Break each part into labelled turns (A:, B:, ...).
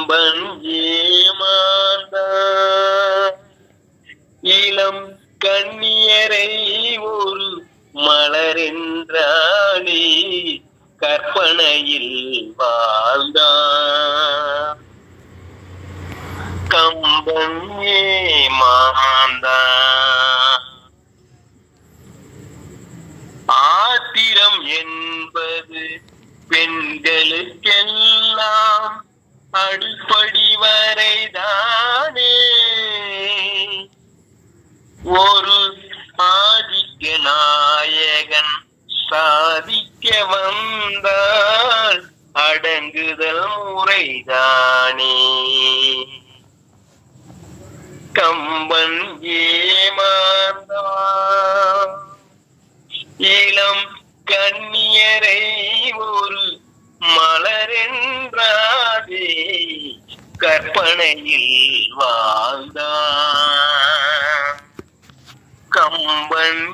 A: கம்பன் ஏமாந்தான் இளம் கண்ணியரை ஒரு மலரென்றானே கற்பனையில் வாழ்ந்தான் கம்பன் ஏமாந்தான் ஆத்திரம் என்பது பெண்களுக்கெல்லாம் அடிப்படி வரைதானே ஒரு ஆதிக்க நாயகன் சாதிக்க வந்தால் அடங்குதல் முறைதானே கம்பன் ஏமாந்தான் இளம் கண்ணியரை ஒரு மலரென்றாதே கற்பனையில் வாழ்ந்தான் கம்பன்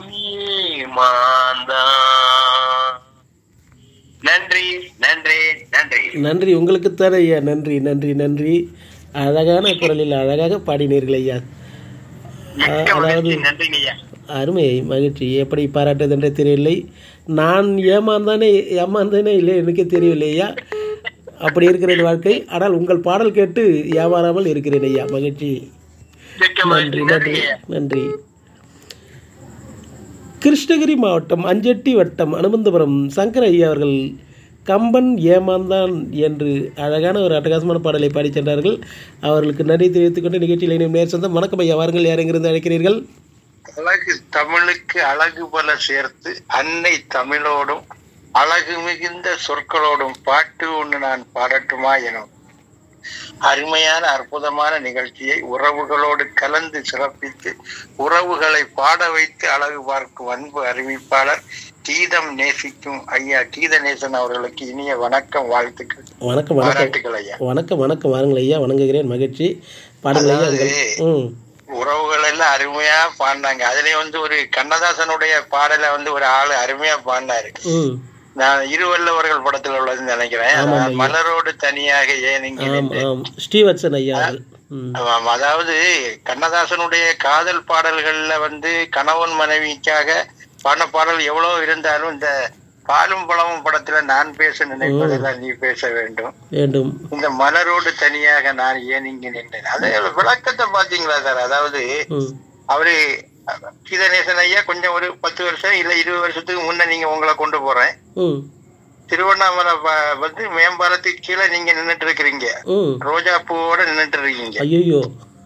A: ஏமாந்தான் நன்றி நன்றி நன்றி
B: நன்றி உங்களுக்குத்தானே ஐயா நன்றி நன்றி நன்றி அழகான குரலில் அழகாக பாடினீர்கள் ஐயா
A: மிக்க மகிழ்ச்சி நன்றிங்க ஐயா
B: அருமை மகிழ்ச்சி எப்படி பாராட்டுவது என்றே தெரியவில்லை நான் ஏமாந்தானே ஏமாந்தானே இல்லை எனக்கே தெரியவில்லை ஐயா அப்படி இருக்கிறது வாழ்க்கை ஆனால் உங்கள் பாடல் கேட்டு ஏமாறாமல் இருக்கிறேன் ஐயா மகிழ்ச்சி
A: மிக்க
B: நன்றி
A: மகிழ்ச்சி
B: நன்றி
A: நன்றி ஐயா
B: நன்றி கிருஷ்ணகிரி மாவட்டம் அஞ்செட்டி வட்டம் அனுமந்தபுரம் சங்கர ஐயா அவர்கள் கம்பன் ஏமாந்தான் என்று அழகான ஒரு அட்டகாசமான பாடலை பாடிச் சென்றார்கள் அவர்களுக்கு நன்றி தெரிவித்துக் கொண்டு நிகழ்ச்சியில் இணையும் நேர் சொந்தம் வணக்கம் ஐயா வாருங்கள் யார் எங்கிருந்து அழைக்கிறீர்கள்
C: அழகு தமிழுக்கு அழகு பல சேர்த்து அன்னை தமிழோடும் அழகு மிகுந்த சொற்களோடும் பாட்டு ஒன்று நான் பாடட்டுமா எனும் அருமையான அற்புதமான நிகழ்ச்சியை உறவுகளோடு கலந்து சிறப்பித்து உறவுகளை பாட வைத்து அழகு பார்க்கும் அன்பு அறிவிப்பாளர் கீதம் நேசிக்கும் ஐயா கீதநேசன் அவர்களுக்கு இனிய வணக்கம் வாழ்த்துக்கள்
B: வணக்கம் வணக்கம்
C: பாராட்டுகள் ஐயா
B: வணக்கம் வணக்கம் வாருங்கள் ஐயா வணங்குகிறேன் மகிழ்ச்சி பாடுங்கள் ஐயா உங்கள் ம்
C: உறவுகள் எல்லாம் அருமையா பாடினாங்க அதுலயும் வந்து ஒரு கண்ணதாசனுடைய பாடலை வந்து ஒரு ஆளு அருமையா பாடினாரு
B: ம்
C: நான் இருவல்லவர்கள் படத்துல உள்ளதுன்னு நினைக்கிறேன்
B: ஆமாம்
C: அதான்
B: ஐயா.
C: மலரோடு தனியாக ஏன் இங்கே
B: ஆம்
C: நின்று
B: ஆம் ஸ்ரீவத்சன் ஐயா அவர்கள் ம்
C: ஆமாம், அதாவது கண்ணதாசனுடைய காதல் பாடல்கள்ல வந்து கணவன் மனைவிக்காக பாடின பாடல் எவ்வளவு இருந்தாலும் இந்த பாலும் பழமும் படத்துல நான் பேச நினைப்பதெல்லாம் நீ பேச வேண்டும்
B: வேண்டும்
C: இந்த மலரோடு தனியாக நான் ஏன் இங்கு நின்றேன் அது விளக்கத்தை பாத்தீங்களா சார் அதாவது
B: ம்
C: அவரு கீதநேசன் ஐயா கொஞ்சம் ஒரு பத்து வருஷம் இல்ல இருபது வருஷத்துக்கு முன்ன நீங்க உங்களை கொண்டு போறேன்
B: ம்
C: திருவண்ணாமலை ப- வந்து மேம்பாலத்துக்கு கீழே நீங்க நின்னுட்டு இருக்கிறீங்க
B: ம்
C: ரோஜா பூவோட நின்னுட்டு இருக்கீங்க
B: ஐயோ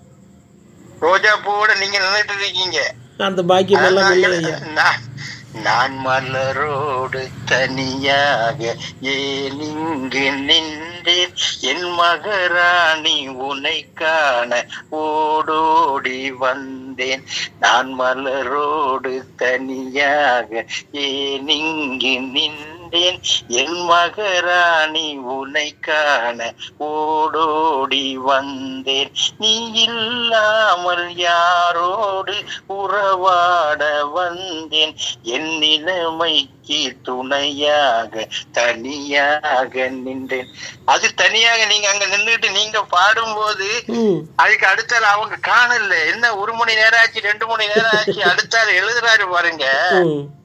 C: ரோஜா பூவோட நீங்க நின்னுட்டு இருக்கீங்க
B: அந்த பாக்கியம் எல்லாம் இல்லை ஐயா
C: நான் நான் மலரோடு தனியாக ஏன் இங்கு நின்றேன் என் மகராணி உன்னை காண ஓடோடி வந்தேன் நான் மலரோடு தனியாக ஏன் இங்கு நின்றேன் என் மகராணி உன்னை காண ஓடோடி வந்தேன் நீ இல்லாமல் யாரோடு உறவாட வந்தேன் என் நிலைமைக்கு துணையாக தனியாக நின்றேன் அது தனியாக நீங்க அங்க நின்றுட்டு நீங்க பாடும்போது
B: ம்
C: அதுக்கு அடுத்தால அவங்க காணல என்ன ஒரு மணி நேரம் ஆச்சு ரெண்டு மணி நேரம் ஆச்சு அடுத்தால எழுதுறாரு பாருங்க
B: ம்